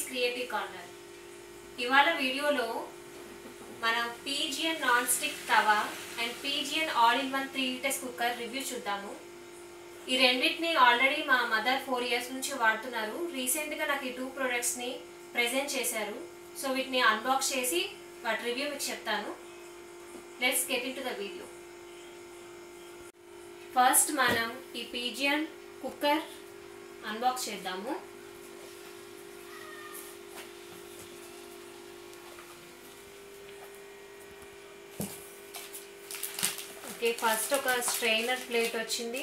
creative corner ఇవాళ వీడియోలో మనం Pigeon non stick tawa and Pigeon all in one three litres cooker review చూద్దాము ఈ రెండింటిని ఆల్రెడీ మా మదర్ ఫోర్ ఇయర్స్ నుంచి వాడుతున్నారు రీసెంట్గా నాకు ఈ టూ ప్రోడక్ట్స్ని ప్రజెంట్ చేశారు సో వీటిని అన్బాక్స్ చేసి వాటి రివ్యూ మీకు చెప్తాను let's get into the video first మనం ఈ పీజియన్ కుక్కర్ అన్బాక్స్ చేద్దాము ఓకే ఫస్ట్ ఒక స్ట్రైనర్ ప్లేట్ వచ్చింది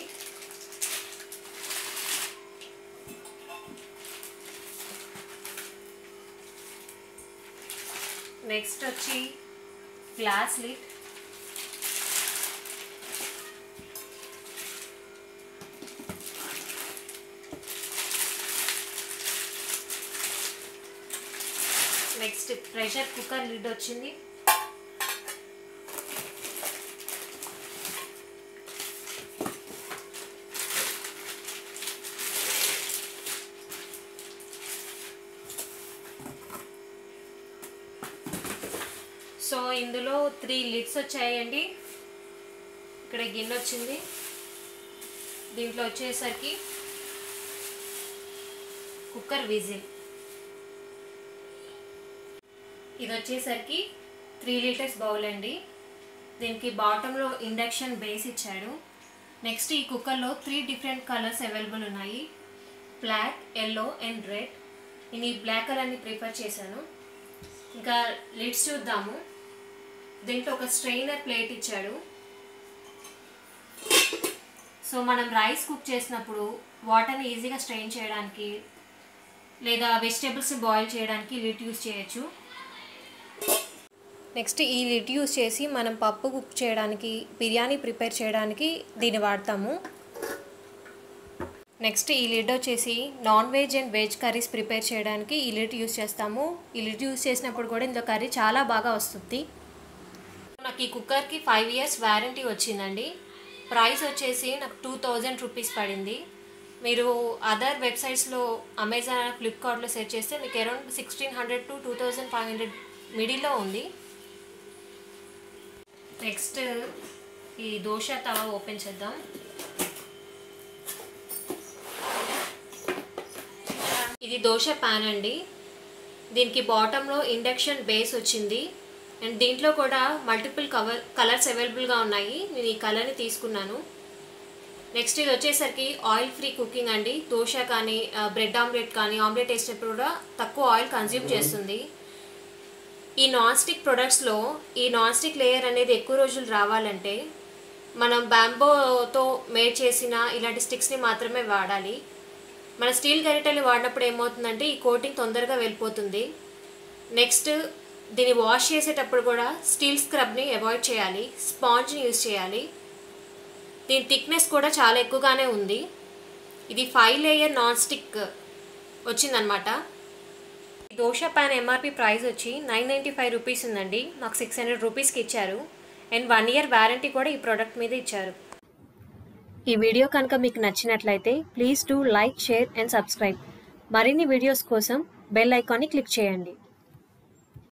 నెక్స్ట్ వచ్చి glass lid next pressure cooker lid వచ్చింది సో ఇందులో త్రీ లిడ్స్ వచ్చాయండి ఇక్కడ గిన్నె వచ్చింది దీంట్లో వచ్చేసరికి కుక్కర్ విజిల్ ఇది వచ్చేసరికి త్రీ లీటర్స్ బౌల్ అండి దీనికి బాటంలో ఇండక్షన్ బేస్ ఇచ్చాడు నెక్స్ట్ ఈ కుక్కర్లో త్రీ డిఫరెంట్ కలర్స్ అవైలబుల్ ఉన్నాయి బ్లాక్ ఎల్లో అండ్ రెడ్ నేను ఈ బ్లాక్ కలర్ని ప్రిఫర్ చేశాను ఇంకా లిడ్స్ చూద్దాము దీంట్లో ఒక స్ట్రెయినర్ ప్లేట్ ఇచ్చాడు సో మనం రైస్ కుక్ చేసినప్పుడు వాటర్ని ఈజీగా స్ట్రెయిన్ చేయడానికి లేదా వెజిటేబుల్స్ని బాయిల్ చేయడానికి లిడ్ యూస్ చేయొచ్చు నెక్స్ట్ ఈ లిడ్ యూస్ చేసి మనం పప్పు కుక్ చేయడానికి బిర్యానీ ప్రిపేర్ చేయడానికి దీన్ని వాడతాము నెక్స్ట్ ఈ లిడ్ వచ్చేసి non veg and veg curries prepare చేయడానికి ఈ లిడ్ యూస్ చేస్తాము ఈ లిడ్ యూస్ చేసినప్పుడు కూడా ఇందులో కర్రీ చాలా బాగా వస్తుంది నాకు ఈ కుక్కర్కి ఫైవ్ ఇయర్స్ వ్యారంటీ వచ్చిందండి ప్రైస్ వచ్చేసి నాకు టూ థౌజండ్ రూపీస్ పడింది మీరు అదర్ వెబ్సైట్స్లో అమెజాన్ ఫ్లిప్కార్ట్లో సెర్చ్ చేస్తే మీకు around sixteen hundred to two thousand five hundred మిడిల్లో ఉంది నెక్స్ట్ ఈ దోశ తవా ఓపెన్ చేద్దాం ఇది దోశ ప్యాన్ అండి దీనికి బాటంలో ఇండక్షన్ బేస్ వచ్చింది అండ్ దీంట్లో కూడా మల్టిపుల్ కవర్ కలర్స్ అవైలబుల్గా ఉన్నాయి నేను ఈ కలర్ని తీసుకున్నాను నెక్స్ట్ ఇది వచ్చేసరికి ఆయిల్ ఫ్రీ కుకింగ్ అండి దోశ కానీ బ్రెడ్ ఆమ్లెట్ కానీ ఆమ్లెట్ వేసేటప్పుడు కూడా తక్కువ ఆయిల్ కన్జ్యూమ్ చేస్తుంది ఈ నాన్ స్టిక్ ప్రొడక్ట్స్లో ఈ నాన్ స్టిక్ లేయర్ అనేది ఎక్కువ రోజులు రావాలంటే మనం బ్యాంబోతో మేడ్ చేసిన ఇలాంటి స్టిక్స్ని మాత్రమే వాడాలి మన స్టీల్ గరిటెలు వాడినప్పుడు ఏమవుతుందంటే ఈ కోటింగ్ తొందరగా వెళ్ళిపోతుంది నెక్స్ట్ దీన్ని వాష్ చేసేటప్పుడు కూడా స్టీల్ స్క్రబ్ని అవాయిడ్ చేయాలి స్పాంజ్ని యూజ్ చేయాలి దీని థిక్నెస్ కూడా చాలా ఎక్కువగానే ఉంది ఇది ఫైవ్ లేయర్ నాన్ స్టిక్ వచ్చిందనమాట దోశ ప్యాన్ ఎంఆర్పి ప్రైస్ వచ్చి నైన్ నైంటీ ఫైవ్ రూపీస్ ఉందండి మాకు సిక్స్ హండ్రెడ్ రూపీస్కి ఇచ్చారు అండ్ వన్ ఇయర్ వారంటీ కూడా ఈ ప్రోడక్ట్ మీద ఇచ్చారు ఈ వీడియో కనుక మీకు నచ్చినట్లయితే please do like share and subscribe మరిన్ని వీడియోస్ కోసం బెల్ ఐకాన్ని క్లిక్ చేయండి